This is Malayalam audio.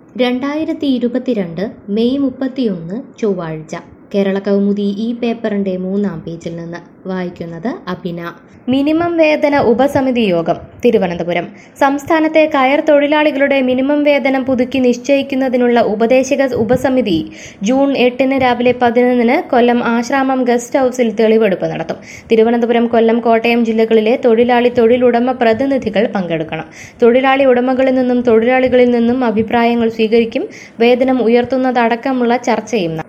രണ്ടായിരത്തി ഇരുപത്തിരണ്ട് മെയ് മുപ്പത്തിയൊന്ന് ചൊവ്വാഴ്ച കേരള കൗമുദി ഈ പേപ്പറിന്റെ മൂന്നാം പേജിൽ നിന്ന് വായിക്കുന്നത് അഭിന മിനിമം വേതന ഉപസമിതി യോഗം തിരുവനന്തപുരം സംസ്ഥാനത്തെ കയർ തൊഴിലാളികളുടെ മിനിമം വേതനം പുതുക്കി നിശ്ചയിക്കുന്നതിനുള്ള ഉപദേശക ഉപസമിതി ജൂൺ എട്ടിന് രാവിലെ പതിനൊന്നിന് കൊല്ലം ആശ്രാമം ഗസ്റ്റ് ഹൌസിൽ തെളിവെടുപ്പ് നടത്തും തിരുവനന്തപുരം കൊല്ലം കോട്ടയം ജില്ലകളിലെ തൊഴിലാളി തൊഴിലുടമ പ്രതിനിധികൾ പങ്കെടുക്കണം തൊഴിലാളി ഉടമകളിൽ നിന്നും തൊഴിലാളികളിൽ നിന്നും അഭിപ്രായങ്ങൾ സ്വീകരിക്കും വേതനം ഉയർത്തുന്നതടക്കമുള്ള ചർച്ചയും നടത്തും